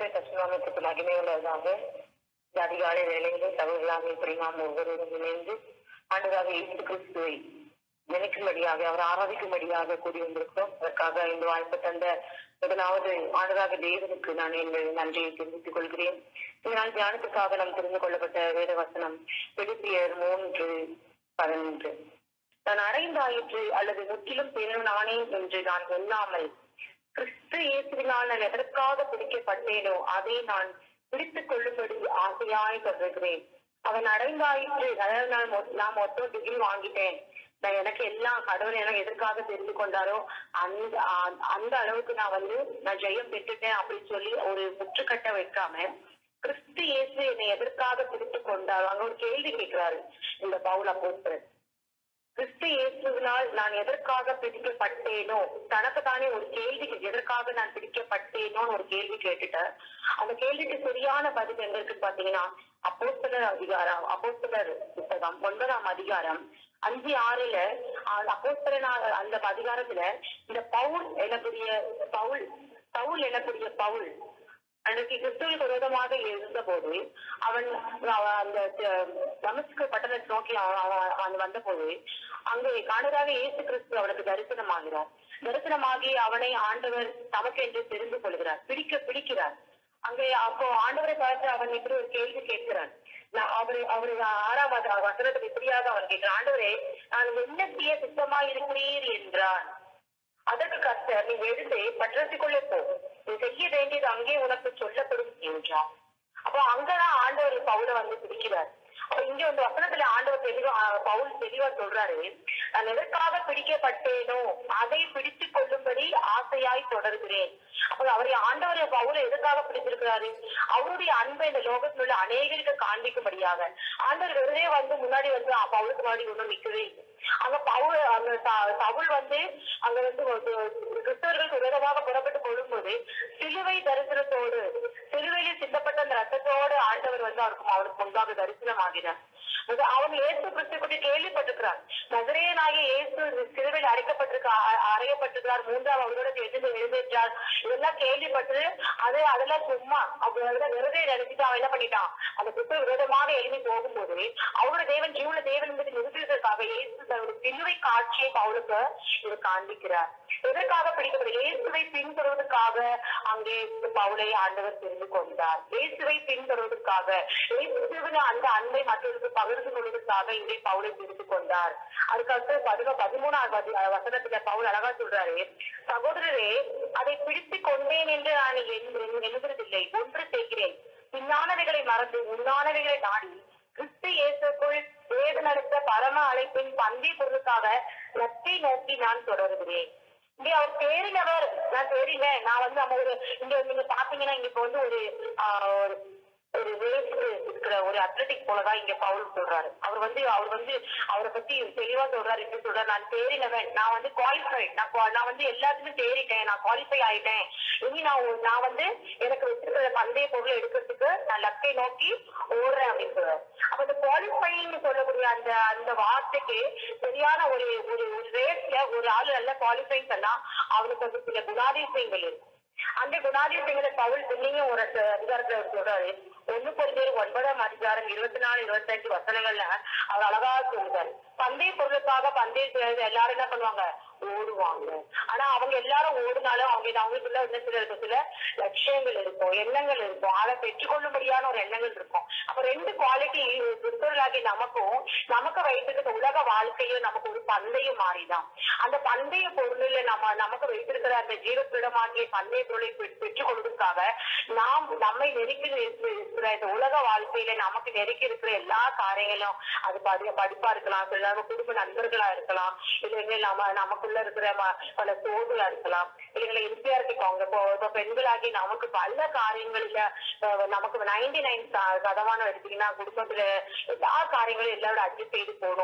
கஷ்டநாமத்துக்கு மகிமை உள்ளதாக இந்த அதிகாலை வேலையிலே சகோதராக பிரிமாம் ஒவ்வொருவரும் இணைந்து ஆண்டவராக இயேசு கிறிஸ்துவை நினைக்கும்படியாக அவர் ஆராதிக்கும்படியாக கூடி வந்திருக்கிறோம் அதற்காக இந்த வாய்ப்பு தந்த முதலாவது ஆண்டவராக தேவனுக்கு நான் எங்கள் நன்றியை தெரிவித்துக் கொள்கிறேன் இதனால் தியானத்துக்காக நாம் தெரிந்து கொள்ளப்பட்ட வேத வசனம் பிலிப்பியர் மூன்று பதினொன்று நான் அறைந்தாயிற்று அல்லது முற்றிலும் பெண்ணானேன் என்று நான் எண்ணாமல் கிறிஸ்து இயேசுவினால் நான் எதற்காக பிடிக்கப்பட்டேனோ அதை நான் பிடித்துக் கொள்ளும்படி ஆசையாய் கருதுகிறேன் அவன் அடைந்தாயிற்று அதாவது நான் மொ- நான் மொத்தம் டிகிரி வாங்கிட்டேன் நான் எனக்கு எல்லாம் கடவுள் எனக்கு எதற்காக தெரிந்து கொண்டாரோ அந்த அ- அந்த அளவுக்கு நான் வந்து நான் ஜெயம் பெற்றுட்டேன் அப்படின்னு சொல்லி ஒரு முற்றுக்கட்டை வைக்காம கிறிஸ்து இயேசு என்னை எதற்காக பிடித்துக் கொண்டாரோ அங்க ஒரு கேள்வி கேட்கிறாரு இந்த பவுல் அப்போஸ்தலர் கிறிஸ்து இயேசுவினால் நான் எதற்காக பிடிக்கப்பட்டேனோ தனக்கு தானே ஒரு கேள்வி எதற்காக நான் பிடிக்கப்பட்டேனோன்னு ஒரு கேள்வி கேட்டுட்டார் அந்த கேள்விக்கு சரியான பதில் எங்க இருக்கு பாத்தீங்கன்னா அப்போஸ்தலர் அதிகாரம் அப்போஸ்தலர் புத்தகம் ஒன்பதாம் அதிகாரம் அஞ்சு ஆறுல அந்த அப்போஸ்தலனாக அந்த அதிகாரத்துல இந்த பவுல் எனக்குரிய பவுல் பவுல் எனக்குரிய பவுல் அன்றைக்கு கிறிஸ்துவுக்கு விரோதமாக இருந்த போது அவன் அவ- அந்த தமஸ்கு பட்டணத்தை நோக்கி அவன் அவன் அவன் வந்தபோது அங்கே காணதாக இயேசு கிறிஸ்து அவனுக்கு தரிசனமாகிறார் தரிசனமாகி அவனை ஆண்டவர் தமக்கென்று தெரிந்து கொள்கிறார் பிடிக்க பிடிக்கிறார் அங்கே அப்போ ஆண்டவரை பார்த்து அவன் இப்படி ஒரு கேள்வி கேட்கிறான் நான் அவரு அவரு ஆறாம் வச- வசனத்துக்கு இப்படியாக அவன் கேட்கிறான் ஆண்டவரே நான் என்ன செய்ய சித்தமா இருக்கிறீர் என்றான் அதற்கு கர்த்தர் நீ எழுந்து பற்றத்துக்குள்ளே போ நீ செய்ய வேண்டியது அங்கே உனக்கு சொல்லப்படும் என்றார் அப்போ அங்கதான் ஆண்டவர் பவுல வந்து பிடிக்கிறார் அப்ப இங்க வந்து வசனத்துல ஆண்டவர் தெளிவா ஆஹ் பவுல் தெளிவா சொல்றாரு நான் எதற்காக பிடிக்கப்பட்டேனோ அதை பிடித்துக் கொள்ளும்படி ஆசையாய் தொடர்கிறேன் அப்ப அவரை ஆண்டவர் பவுலை எதற்காக பிடிச்சிருக்கிறாரு அவருடைய அன்பை இந்த லோகத்தில் உள்ள அநேகருக்கு காண்பிக்கும்படியாக ஆண்டவர் வெறுதே வந்து முன்னாடி வந்து அஹ் பவுலுக்கு முன்னாடி ஒண்ணும் நிக்கவே இல்லை அங்க பவுல் அங்க ச- சவுல் வந்து அங்க வந்து ஒரு கிறிஸ்தவர்களுக்கு விரோதமாக புறப்பட்டு கொள்ளும்போது சிலுவை தரிசனத்தோடு சிலுவையில் சிந்தப்பட்ட அந்த ரத்தத்தோடு ஆண்டவர் வந்து அவருக்கு அவருக்கு முன்பாக தரிசனமாகிறார் அது அவங்க இயேசு கிறிஸ்து பற்றி கேள்விப்பட்டிருக்கிறார் நகரேனாகிய இயேசு சிலுவையில் அடைக்கப்பட்டிருக்க அ- அறையப்பட்டிருக்கிறார் மூன்றாம் அவரோட எழுந்து எழுந்தேற்றார் இதெல்லாம் கேள்விப்பட்டு அது அதெல்லாம் சும்மா அவங்க அதெல்லாம் விரதே நினைச்சிட்டு அவன் என்ன பண்ணிட்டான் அந்த கிறிஸ்துவ விரோதமாக எழுதி போகும்போது அவரோட தேவன் ஜீவன தேவன் என்பதை நிறுத்துவதற்காக இயேசு தன்னுடைய சிலுவை காட்சியை பவுலுக்கு இவர் காண்பிக்கிறார் எதற்காக பிடிக்கப்படும் இயேசுவை பின்தொடர்வதற்காக அங்கே பவுலை ஆண்டவர் தெரிந்து கொண்டார் இயேசுவை பின்தொடர்வதற்காக இயேசுவின் அந்த அன்பை மற்றவருக்கு பகிர்ந்து கொள்வதற்காக இங்கே பவுலை தெரிந்து கொண்டார் அதுக்கடுத்து பதின பதிமூணாவது வதி- வசனத்துல பவுல் அழகா சொல்றாரு சகோதரரே அதை பிடித்துக் கொண்டேன் என்று நான் எண்ணு- எண்ணுகிறதில்லை ஒன்று செய்கிறேன் பின்னானவைகளை மறந்து உன்னானவைகளை நாடி கிறிஸ்து இயேசுக்குள் வேதனடுத்த பரம அழைப்பின் பந்தி பொருளுக்காக லத்தை நோக்கி நான் தொடர்கிறேன் இங்க அவர் தேறினவர் நான் தேறினேன் நான் வந்து நம்ம ஒரு இங்க நீங்க பாத்தீங்கன்னா இங்க இப்ப வந்து ஒரு ஆஹ், ஒரு ஒரு ரேஸ் இருக்கிற ஒரு அத்லட்டிக் போலதான் இங்க பவுல் சொல்றாரு அவர் வந்து அவர் வந்து அவரை பத்தி தெளிவா சொல்றாரு எப்படி சொல்றாரு நான் தேறினவன் நான் வந்து குவாலிஃபைட் நான் qua- நான் வந்து எல்லாத்துலயும் தேறிட்டேன் நான் குவாலிஃபை ஆயிட்டேன் இனி நான் ஒரு- நான் வந்து எனக்கு வச்சிருக்கிற பந்தய பொருளை எடுக்கிறதுக்கு நான் லக்கை நோக்கி ஓடுறேன் அப்படின்னு சொல்றாரு அப்ப இந்த குவாலிஃபைன்னு சொல்லக்கூடிய அந்த அந்த வார்த்தைக்கு சரியான ஒரு ஒரு ஒரு ரேஸ்ல ஒரு ஆளு நல்லா குவாலிஃபை பண்ணா அவனுக்கு வந்து சில குணாதிசயங்கள் இருக்கும் அந்த குணாதிசயங்களை பவுல் பின்னையும் ஒரு ச- அதிகாரத்துல அவர் சொல்றாரு ஒண்ணு பொருள் ஒன்பதாம் அதிகாரம் இருபத்தி நாலு இருபத்தஞ்சு வசனங்கள்ல அவர் அழகா சொல்லுவாரு பந்தய பொருளுக்காக பந்தய எல்லாரும் என்ன பண்ணுவாங்க ஓடுவாங்க ஆனா அவங்க எல்லாரும் ஓடினாலும் அவங்க அவங்களுக்குள்ள என்ன சில இருக்கும் சில லட்சியங்கள் இருக்கும் எண்ணங்கள் இருக்கும் அதை பெற்றுக்கொள்ளும்படியான ஒரு எண்ணங்கள் இருக்கும் அப்ப ரெண்டு குவாலிட்டி கிறிஸ்தவர்களாகி நமக்கும் நமக்கு வைத்திருக்கிற உலக வாழ்க்கையும் நமக்கு ஒரு பந்தயம் மாறிதான் அந்த பந்தய பொருளில் நம்ம நமக்கு வைத்திருக்கிற அந்த ஜீவப்பிடமாகிய பந்தய பொருளை பெ- பெற்றுக் கொள்வதற்காக நாம் நம்மை நெருக்கி இருக்கிற இந்த உலக வாழ்க்கையில நமக்கு நெருக்கி இருக்கிற எல்லா காரியங்களும் அது படி படிப்பா இருக்கலாம் சில நம்ம குடும்ப நண்பர்களா இருக்கலாம் இல்லைங்க நம்ம நமக்குள்ள இருக்கிற ம- பல சோர்வுகளா இருக்கலாம் இல்லைங்களா இறுதியா இருக்காங்க இப்போ இப்போ பெண்களாகி நமக்கு பல காரியங்கள்ல அஹ், நமக்கு நைன்டி நைன் சதமானம் எடுத்தீங்கன்னா குடும்பத்துல எல்லா காரியங்களும் எல்லாரோட அட்ஜஸ்ட் செய்து போகணும்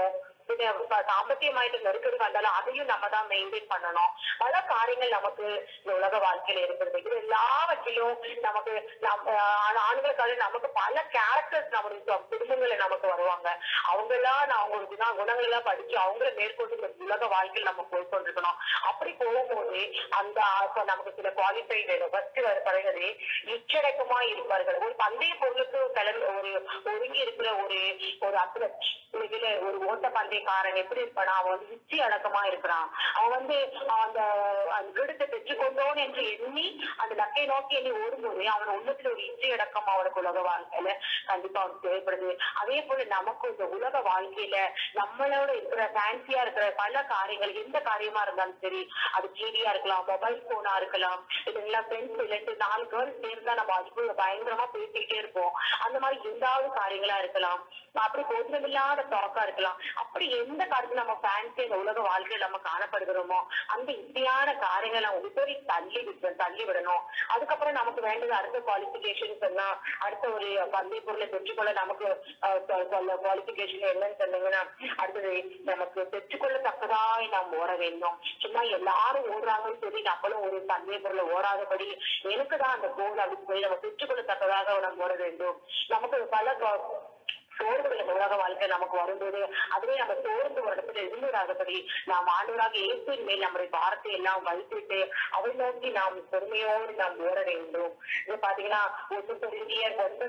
இது ப- சாம்பத்தியமாயிட்டு நெருக்கடி வந்தாலும் அதையும் நம்ம தான் மெயின்டைன் பண்ணணும் பல காரியங்கள் நமக்கு இந்த உலக வாழ்க்கையில இருக்கிறது இது எல்லாவற்றிலும் நமக்கு நம் ஆஹ் ஆண்களுக்காக நமக்கு பல கேரக்டர்ஸ் நம்மளுடைய சொ- குடும்பங்கள்ல நமக்கு வருவாங்க அவங்க எல்லாம் நான் அவங்க குண குணங்கள் எல்லாம் படிச்சு அவங்கள மேற்கொண்டு இந்த உலக வாழ்க்கையில் நம்ம போய் கொண்டிருக்கணும் அப்படி போகும்போது அந்த அப்ப நமக்கு சில குவாலிஃபைடு ஃபர்ஸ்ட் வருகிறது இச்சடக்கமா இருப்பார்கள் ஒரு பந்தய பொருளுக்கு கிளம்பி ஒரு ஒருங்கி இருக்கிற ஒரு ஒரு அத்லட் இதுல ஒரு ஓட்ட பந்தயக்காரன் எப்படி இருப்பானா அவன் வந்து இச்சி அடக்கமா இருக்கிறான் அவன் வந்து அந்த அந்த கிடத்தை பெற்றுக்கொண்டோன் என்று எண்ணி அந்த லக்கை நோக்கி எண்ணி ஓடும்போது அவன் உள்ளத்துல ஒரு இச்சை அடக்கம் அவனுக்கு உலக வாழ்க்கையில கண்டிப்பா அவனுக்கு தேவைப்படுது அதே போல நமக்கு இந்த உலக வாழ்க்கையில நம்மளோட இருக்கிற ஃபேன்சியா இருக்கிற பல காரியங்கள் எந்த காரியமா இருந்தாலும் சரி அது டிவியா இருக்கலாம் மொபைல் போனா இருக்கலாம் இதெல்லாம் ஃப்ரெண்ட்ஸ் ரெண்டு நாலு கேர்ள்ஸ் சேர்ந்தா நம்ம அதுக்குள்ள பயங்கரமா பேசிக்கிட்டே இருப்போம் அந்த மாதிரி எந்தாவது காரியங்களா இருக்கலாம் அப்படி போதிடமில்லாத டாக்கா இருக்கலாம் அப்படி எந்த காரியத்துல நம்ம ஃபேன்சி இந்த உலக வாழ்க்கையில நம்ம காணப்படுகிறோமோ அந்த இப்படியான காரியங்களை நம்ம உதவி தள்ளி விட்டு தள்ளி விடணும் அதுக்கப்புறம் நமக்கு வேண்டியது அடுத்த குவாலிபிகேஷன்ஸ் எல்லாம் அடுத்த ஒரு பந்தய பொருளை பெற்றுக்கொள்ள நமக்கு குவாலிபிகேஷன் என்னன்னு சொன்னீங்கன்னா அடுத்தது நமக்கு பெற்றுக்கொள்ளத்தக்கதாய் நாம் ஓட வேண்டும் சும்மா எல்லாரும் ஓடுறாங்கன்னு சொல்லி நம்மளும் ஒரு பந்தய பொருளை ஓடாதபடி எனக்கு தான் அந்த கோல் அப்படின்னு சொல்லி நம்ம பெற்றுக்கொள்ளத்தக்கதாக நம்ம ஓட வேண்டும் நமக்கு பல க- சோர்வுகள் இந்த உலக வாழ்க்கை நமக்கு வரும்போது அதுவே நம்ம சோர்ந்து ஒரு இடத்துல இருந்ததாகபடி நாம் ஆண்டவராக இயேசுவின் மேல் நம்முடைய பாரத்தை எல்லாம் வைத்துட்டு அவரை நோக்கி நாம் பொறுமையோடு நாம் ஓட வேண்டும் இது பாத்தீங்கன்னா ஒன்று பெருந்தியர் ஒன்று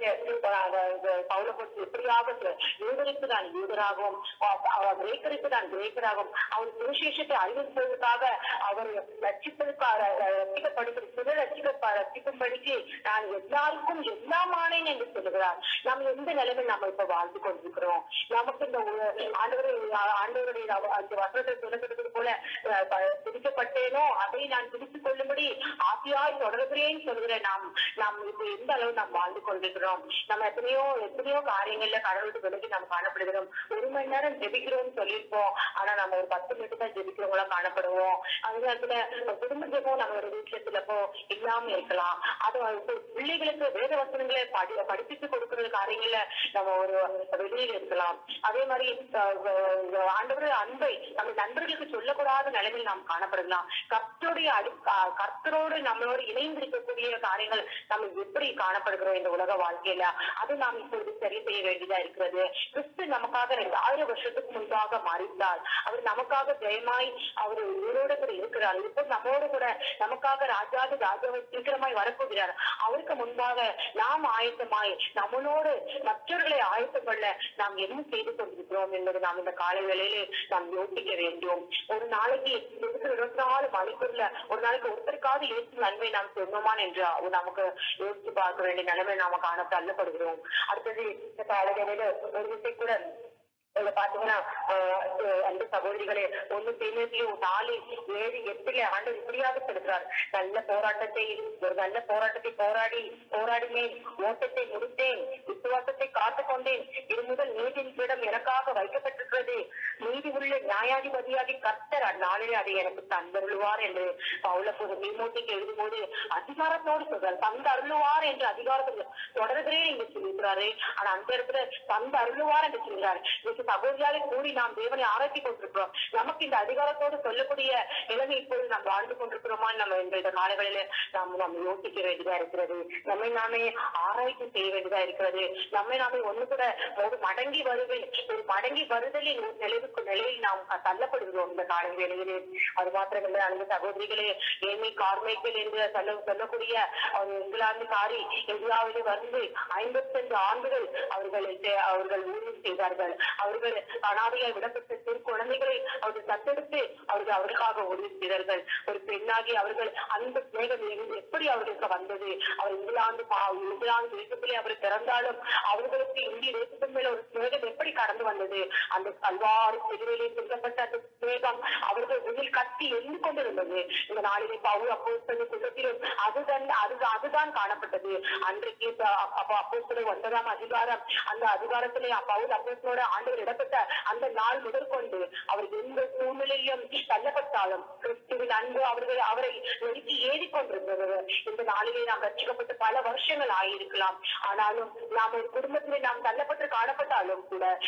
இருபது பவுல பொறுத்து எப்படியாக யூதருக்கு நான் யூதராகவும் அ- அவ கிரேக்கருக்கு நான் கிரேக்கராகவும் அவர் சுவிசேஷத்தை அறிவிப்பதற்காக அவர் ரட்சிப்பதற்காக ரட்சிக்கப்படுகிற சிலர் ரட்சிக்க ரட்சிக்கும்படிக்கு நான் எல்லாருக்கும் எல்லாமானேன் என்று சொல்லுகிறார் நாம் எந்த நிலைமையில் நம்ம இப்ப வாழ்ந்து கொண்டிருக்கிறோம் நமக்கு இந்த உ- ஆண்டவரை ஆண்டவருடைய அவ- அந்த வசனத்தை சொல்லுகிறது போல அஹ், ப- பிடிக்கப்பட்டேனோ அதை நான் பிடித்துக் கொள்ளும்படி ஆசையாய் தொடர்கிறேன் சொல்கிற நாம் நாம் இப்ப எந்த அளவு நாம் வாழ்ந்து கொண்டிருக்கிறோம் நம்ம எத்தனையோ எத்தனையோ காரியங்கள்ல கடவுளுக்கு விலகி நாம் காணப்படுகிறோம் ஒரு மணி நேரம் ஜெபிக்கிறோம்னு சொல்லியிருப்போம் ஆனா நம்ம ஒரு பத்து மினிட் தான் ஜெபிக்கிறவங்களா காணப்படுவோம் அந்த நேரத்துல குடும்ப ஜெபம் நம்மளோட வீட்டுல சிலப்போ இல்லாம இருக்கலாம் அது வந்து பிள்ளைகளுக்கு வேத வசனங்களை படி படிப்பித்து கொடுக்கிற காரியங்கள்ல நம்ம ஒரு வெளியில் இருக்கலாம் அதே மாதிரி அஹ், அஹ், ஆண்டவர் அன்பை நம்ம நண்பர்களுக்கு சொல்லக்கூடாத நிலைமையில் நாம் காணப்படலாம் கர்த்தருடைய அடி க- கர்த்தரோடு நம்மளோடு இணைந்து இருக்கக்கூடிய காரியங்கள் நம்ம எப்படி காணப்படுகிறோம் இந்த உலக வாழ்க்கையில அது நாம் இப்பொழுது சரி செய்ய வேண்டியதா இருக்கிறது கிறிஸ்து நமக்காக ரெண்டாயிரம் வருஷத்துக்கு முன்பாக மறித்தார் அவர் நமக்காக ஜெயமாய் அவர் உயிரோட கூட இருக்கிறார் இப்போ நம்மோடு கூட நமக்காக ராஜாதி ராஜாவை சீக்கிரமாய் வரப்போகிறார் அவருக்கு முன்பாக நாம் ஆயத்தமாய் நம்மளோடு மற்றவர்களை ஆயத்தம் கொள்ள நாம் என்ன செய்து கொண்டிருக்கிறோம் என்பது நாம் இந்த காலை வேளையிலே நாம் யோசிக்க வேண்டும் ஒரு நாளைக்கு இருக்கிற இருபத்தி நாலு மணிக்குள்ள ஒரு நாளைக்கு ஒருத்தருக்காவது இயேசு நன்மை நாம் சொன்னோமான் என்று அவர் நமக்கு யோசித்து பார்க்க வேண்டிய நிலைமை நாம காண தள்ளப்படுகிறோம் அடுத்தது இந்த காலை வேளையில ஒரு விஷயம் கூட இதுல பாத்தீங்கன்னா ஆஹ் அஹ் அந்த சகோதரிகளே ஒண்ணு தீமையும் நாலு ஏழு எட்டுல ஆண்டு இப்படியாக சொல்கிறார் நல்ல போராட்டத்தை ஒரு நல்ல போராட்டத்தை போராடி போராடினேன் ஓட்டத்தை முடித்தேன் விசுவாசத்தை காத்துக் கொண்டேன் இது முதல் நீதியின் பீடம் எனக்காக வைக்கப்பட்டிருக்கிறது நீதி உள்ள நியாயாதிபதியாகி கர்த்தர் அந்நாளிலே அதை எனக்கு தந்தருளுவார் என்று பவுல நீமூட்டிக்கு எழுதும்போது அதிகாரத்தோடு சொல்றார் தந்த அருளுவார் என்று அதிகாரத்தில் தொடர்கிறேன் என்று சொல்லியிருக்கிறாரு ஆனா அந்த இடத்துல தந்த அருளுவார் என்று சொல்கிறார் இன்னைக்கு சகோதரியாலே கூடி நாம் தேவனை ஆராய்ச்சி கொண்டிருக்கிறோம் நமக்கு இந்த அதிகாரத்தோடு சொல்லக்கூடிய நிலைமை இப்போது நாம் வாழ்ந்து கொண்டிருக்கிறோமா நம்ம இந்த இந்த காலங்களில நாம் நாம் யோசிக்க வேண்டியதா இருக்கிறது நம்மை நாமே ஆராய்ச்சி செய்ய வேண்டியதா இருக்கிறது நம்மை நாமே ஒண்ணு கூட ஒரு மடங்கி வருவேன் ஒரு மடங்கி வருதலின் ஒரு நிலைவுக்கு நிலையில் நாம் தள்ளப்படுகிறோம் இந்த கால வேளையிலே அது மாத்திரமல்ல அந்த சகோதரிகளே ஏமி கார்மைக்கல் என்று சொல்ல சொல்லக்கூடிய ஒரு இங்கிலாந்து காரி இந்தியாவிலே வந்து ஐம்பத்தஞ்சு ஆண்டுகள் அவர்கள் செ- அவர்கள் ஊழியம் செய்தார்கள் அவர்கள் அனாதையாய் விடப்பட்ட சிறு குழந்தைகளை அவர்கள் தத்தெடுத்து அவர்கள் அவர்களுக்காக ஊழியம் செய்தார்கள் ஒரு பெண்ணாகி அவர்கள் அந்த சிநேகம் எங்க- எப்படி அவர்களுக்கு வந்தது அவர் இங்கிலாந்து பா- இங்கிலாந்து தேசத்திலே அவர் பிறந்தாலும் அவர்களுக்கு இந்திய தேசத்தின் மேல ஒரு சிநேகம் எப்படி கடந்து வந்தது அந்த கல்வாறு சிறுவையிலே சொல்லப்பட்ட அந்த சிநேகம் அவர்கள் உயிர் கத்தி எரிந்து கொண்டிருந்தது இந்த நாளிலே பவுல் அப்போஸ்தலர் கூட்டத்திலும் அதுதான் அது அதுதான் காணப்பட்டது அன்றைக்கு ப- அப்போ அப்போஸ்தலர் ஒன்பதாம் அதிகாரம் அந்த அதிகாரத்திலே பவுல் அப்போஸ்தலோட ஆண்டவர் இடப்பட்ட அந்த நாள் முதற்கொண்டு அவர் எந்த சூழ்நிலையிலும் தள்ளப்பட்டாலும் கிறிஸ்துவின் அன்பு அவர்கள் அவரை நெருக்கி ஏறி கொண்டிருந்தது இந்த நாளிலே நாம் ரட்சிக்கப்பட்டு பல வருஷங்கள் ஆகியிருக்கலாம் ஆனாலும் நாம் ஒரு குடும்பத்திலே நாம் தள்ளப்பட்டு காணப்பட்டாலும் கூட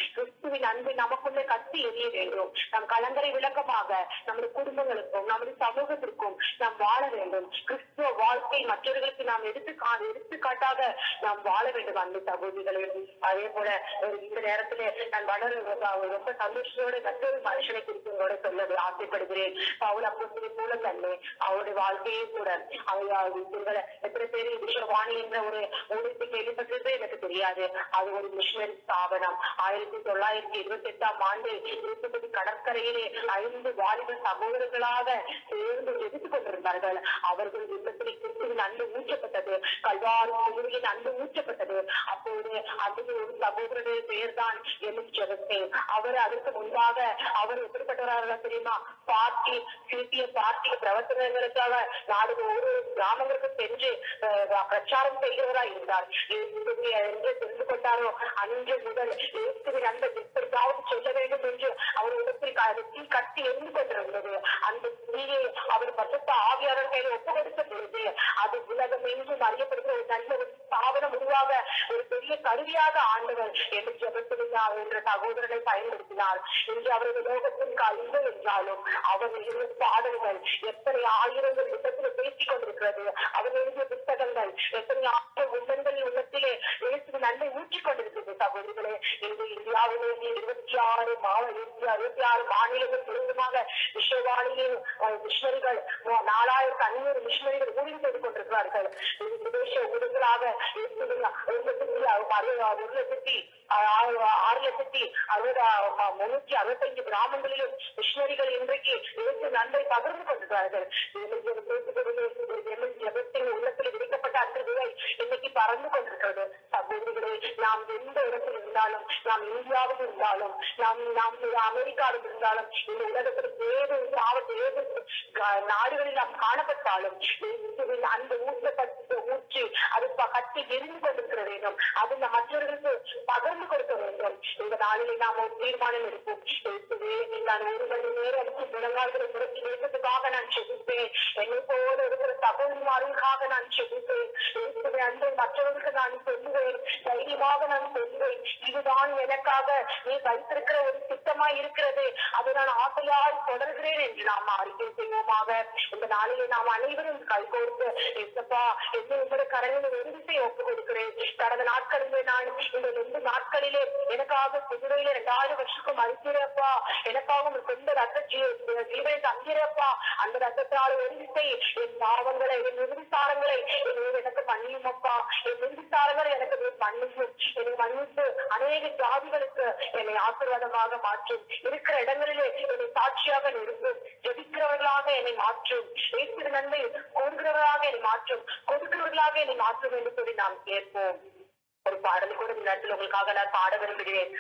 கிறிஸ்துவின் அன்பை நமக்குள்ளே கட்டி எறிய வேண்டும் நம் கலங்கரை விளக்கமாக நம்முடைய குடும்பங்களுக்கும் நம்முடைய சமூகத்திற்கும் நாம் வாழ வேண்டும் கிறிஸ்துவ வாழ்க்கை மற்றவர்களுக்கு நாம் எடுத்து கா- எடுத்துக்காட்டாக நாம் வாழ வேண்டும் அன்பு சகோதரிகளே அதே போல ஒரு இந்த நேரத்திலே நான் வளர ரொம்ப சந்தோஷத்தோட மற்றொரு மனுஷனை குறித்து உங்களோட சொல்ல ஆசைப்படுகிறேன் பவுல் அப்போஸ்தலனை போல தன்னை அவருடைய வாழ்க்கையே கூட அவர் உங்களை எத்தனை பேர் விஸ்வவாணி என்ற ஒரு ஊழியத்தை கேள்விப்பட்டிருப்பே எனக்கு தெரியாது அது ஒரு மிஷனரி ஸ்தாபனம் ஆயிரத்தி தொள்ளாயிரத்தி இருபத்தி எட்டாம் ஆண்டு இருபத்தி கடற்கரையிலே ஐந்து வாலிப சகோதரர்களாக சேர்ந்து எதிர்த்துக் கொண்டிருந்தார்கள் அவர்கள் யுத்தத்திலே கிறிஸ்துவின் அன்பு ஊற்றப்பட்டது கல்வாரி சிலுவையின் அன்பு ஊற்றப்பட்டது அப்போது அதில் ஒரு சகோதரனுடைய பெயர் தான் எமிஸ் ஜெகஸ்தேன் அவர் அதற்கு முன்பாக அவர் எப்படிப்பட்டவராக தெரியுமா பார்ட்டி சிபிய பார்ட்டி பிரவர்த்தனங்களுக்காக நாடு ஒரு கிராமங்களுக்கு சென்று அஹ், பிரச்சாரம் செய்கிறவரா இருந்தார் இயேசுவை என்று தெரிந்து கொண்டாரோ அன்று முதல் இயேசுவின் அந்த எப்படியாவது சொல்ல வேண்டும் என்று அவர் இடத்தில் தீ கட்டி எரிந்து கொண்டிருந்தது அந்த தீயை அவர் பசுத்த ஆவியாளர் கையில் ஒப்பு கொடுத்த பொழுது அது உலகம் எங்கும் அறியப்படுகிற ஒரு நல்ல ஒரு ஸ்தாபனம் உருவாக ஒரு பெரிய கருவியாக ஆண்டவர் என்று ஜெபத்திலுயா என்ற சகோதரனை பயன்படுத்தினார் இன்று அவரது லோகத்தின் கல்வி என்றாலும் அவர் எழுதிய பாடல்கள் எத்தனை ஆயிரங்கள் உள்ளத்தில் பேசிக் கொண்டிருக்கிறது அவர் எழுதிய புத்தகங்கள் எத்தனை ஆயிரம் உள்ளங்களின் உள்ளத்திலே எழுத்து நன்மை ஊற்றிக் கொண்டிருக்கிறது சகோதரிகளே இன்று இந்தியாவிலே இருபத்தி ஆறு மாவ இருபத்தி அறுபத்தி ஆறு மாநிலங்கள் முழுவதுமாக விஸ்வவாணியின் மிஷனரிகள் நாலாயிரத்து ஐநூறு மிஷனரிகள் ஊழியம் செய்து கொண்டிருக்கிறார்கள் இது விதேச ஊழியர்களாக இயேசுவின் ஒரு லட்சத்தி அறு- ஒரு லட்சத்தி ஆறு ஆறு லட்சத்தி அறுபது முன்னூற்றி அறுபத்தைந்து கிராமங்களிலும் மிஷனரிகள் இன்றைக்கு இயேசு நன்மை பகிர்ந்து கொண்டிருக்கிறார்கள் இன்னைக்கு பேசுகிறது ஜெபத்தின் உள்ளத்தில் விதிக்கப்பட்ட அந்த விதை இன்னைக்கு பறந்து கொண்டிருக்கிறது சகோதரிகளே நாம் எந்த இடத்தில் இருந்தாலும் நாம் இந்தியாவில் இருந்தாலும் நாம் நாம் அமெரிக்காவில் இருந்தாலும் இந்த உலகத்தில் வேறு ஆபத்து வேறு க- நாடுகளில் நாம் காணப்பட்டாலும் இயேசுவின் அந்த ஊற்றப்பட்டு ஊற்றி அது ப- கட்டி எரிந்து கொண்டிருக்கிற வேண்டும் அது நம் மற்றவர்களுக்கு பகிர்ந்து கொடுக்க வேண்டும் இந்த நாளிலே நாம் ஒரு தீர்மானம் எடுப்போம் இயேசுவே நான் ஒரு மணி நேரம் முழங்கால்களை முறைக்கு நேசத்துக்காக நான் செபிப்பேன் என்னை போல இருக்கிற சகோதரிமார்களுக்காக நான் செபிப்பேன் இயேசுவே அன்பை மற்றவர்களுக்கு நான் சொல்லுவேன் தைரியமாக நான் சொல்லுவேன் இதுதான் எனக்காக நீ வைத்திருக்கிற ஒரு திட்டமாய் இருக்கிறது அதை நான் ஆசையாய் தொடர்கிறேன் என்று நாம் அறிக்கை செய்வோமாக இந்த நாளிலே நாம் அனைவரும் கைகோர்த்து எசப்பா என்னை உங்களுடைய கரங்களில் ஒரு திசை ஒப்புக் கொடுக்கிறேன் கடந்த நாட்களிலே நான் இந்த ரெண்டு நாட்களிலே எனக்காக குதிரையில ரெண்டாயிரம் வருஷத்துக்கு மறுக்கிறப்பா எனக்காக உங்க சொந்த ரத்த ஜீ- ஜீவனை தங்கிறப்பா அந்த ரத்தத்தால் ஒரு திசை என் பாவங்களை என் நிர்விசாரங்களை என்னை எனக்கு பண்ணியுமப்பா என் நிர்விசாரங்களை எனக்கு நீர் மன்னிக்கும் என்னை மன்னித்து அநேக ஜாதிகளுக்கு என்னை ஆசீர்வாதமாக மாற்றும் இருக்கிற இடங்களிலே என்னை சாட்சியாக நிறுத்தும் ஜெபிக்கிறவர்களாக என்னை மாற்றும் ஏற்கிற நன்மை கோருகிறவர்களாக என்னை மாற்றும் கொடுக்கிறவர்களாக என்னை மாற்றும் என்று சொல்லி நாம் கேட்போம் ஒரு பாடல் கூட இந்த நேரத்தில் உங்களுக்காக நான் பாட விரும்புகிறேன்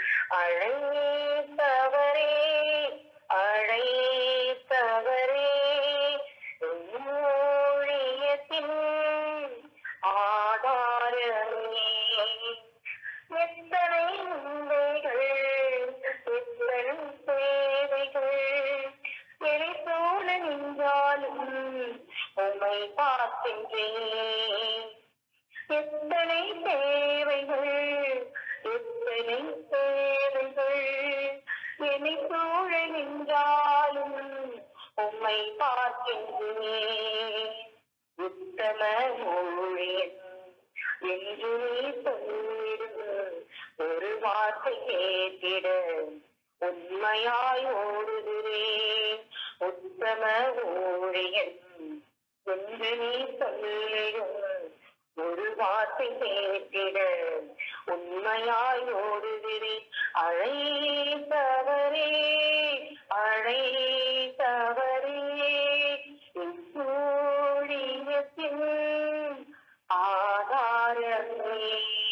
அழைத்தவரே அழைத்தவரே ஊழியத்தின் ஆதாரமே எத்தனை உண்மைகள் எத்தனை சேவைகள் எதை போல நின்றாலும் உம்மை பார்க்கின்றேன் எத்தனை தேவைகள் எத்தனை தேவைகள் என்னை சூழ நின்றாலும் உம்மை பார்க்கின்றேன் உத்தம ஊழியன் என்று நீ சொல்லிடும் ஒரு வார்த்தை கேட்டிட உண்மையாய் ஓடுகிறேன் உத்தம ஊழியன் என்று நீ சொல்லிடும் ஒரு வார்த்தை கேட்டிட உண்மையாய் ஓடுகிறேன் அழைத்தவரே அழைத்தவரே என் ஊழியத்தின் ஆதாரமே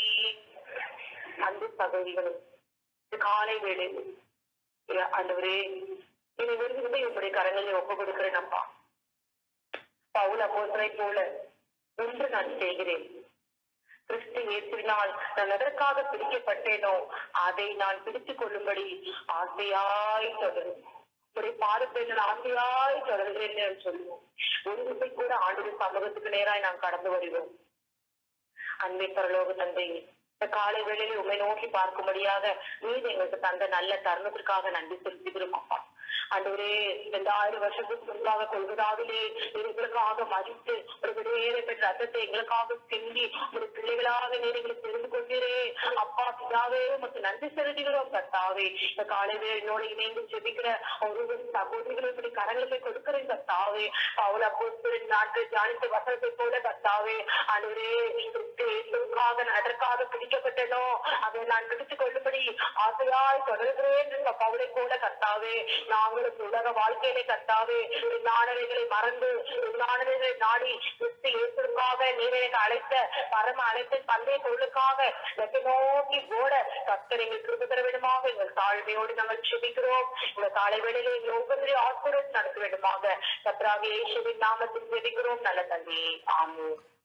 அன்பு சகோதரிகளும் இது காலை வேளையில் ஆண்டவரே இனி விரும்பி உங்களுடைய கரங்களில் ஒப்பு கொடுக்கிறேன் அப்பா பவுல் அப்போசரை போல ஒன்று நான் செய்கிறேன் கிறிஸ்து இயேசுவினால் நான் எதற்காக பிடிக்கப்பட்டேனோ அதை நான் பிடித்துக் கொள்ளும்படி ஆசையாய் தொடரும் ஒரு பாதத்தை நான் ஆசையாய் தொடர்கிறேன் என்று சொல்லுவோம் ஒரு விசை கூட ஆண்டு சமூகத்துக்கு நேராய் நாம் கடந்து வருவோம் அன்பை பரலோக தந்தை இந்த காலை வேளையில உண்மை நோக்கி பார்க்கும்படியாக நீர் எங்களுக்கு தந்த நல்ல தருணத்திற்காக நன்றி செலுத்துகிறோம் அப்பா ஆண்டவரே இரண்டாயிரம் வருஷத்துக்கு முன்பாக கொள்வதாவிலே எங்களுக்காக மதித்து ஒரு விடையேற பெற்ற ரத்தத்தை எங்களுக்காக சிந்தி ஒரு பிள்ளைகளாக நீர் எங்களை தெரிந்து கொண்டீரே அப்பா பிதாவே உமக்கு நன்றி செலுத்துகிறோம் கர்த்தாவே இந்த காலையில என்னோட இணைந்து ஜெபிக்கிற ஒரு சகோதரிகளை இப்படி கரங்களுக்கு கொடுக்கிறேன் கர்த்தாவே அவள் அப்போ நாட்கள் தியானித்த வசனத்தை போல கர்த்தாவே ஆண்டவரே கிறிஸ்துவுக்காக அதற்காக பிடிக்கப்பட்டனோ அதை நான் பிடித்துக் கொள்ளும்படி ஆசையாய் தொடர்கிறேன் என்ற பவுலை போல கர்த்தாவே நாங்களும் உலக வாழ்க்கையிலே கர்த்தாவே நாணயங்களை மறந்து நாணயங்களை நாடி கிறிஸ்து இயேசுக்காக நீர் எனக்கு அழைத்த பரம அழைத்த தந்தை பொருளுக்காக வெற்றி நோக்கி ஓட கர்த்தர் எங்கள் கிருப தர வேண்டுமாக எங்கள் தாழ்மையோடு நாங்கள் செபிக்கிறோம் இந்த காலை வேளையிலே எங்கள் ஒவ்வொருவரையும் ஆசிரியர் நடத்த வேண்டுமாக கர்த்தராக இயேசுவின் நாமத்தில் ஜெபிக்கிறோம் நல்ல தந்தையே ஆமென்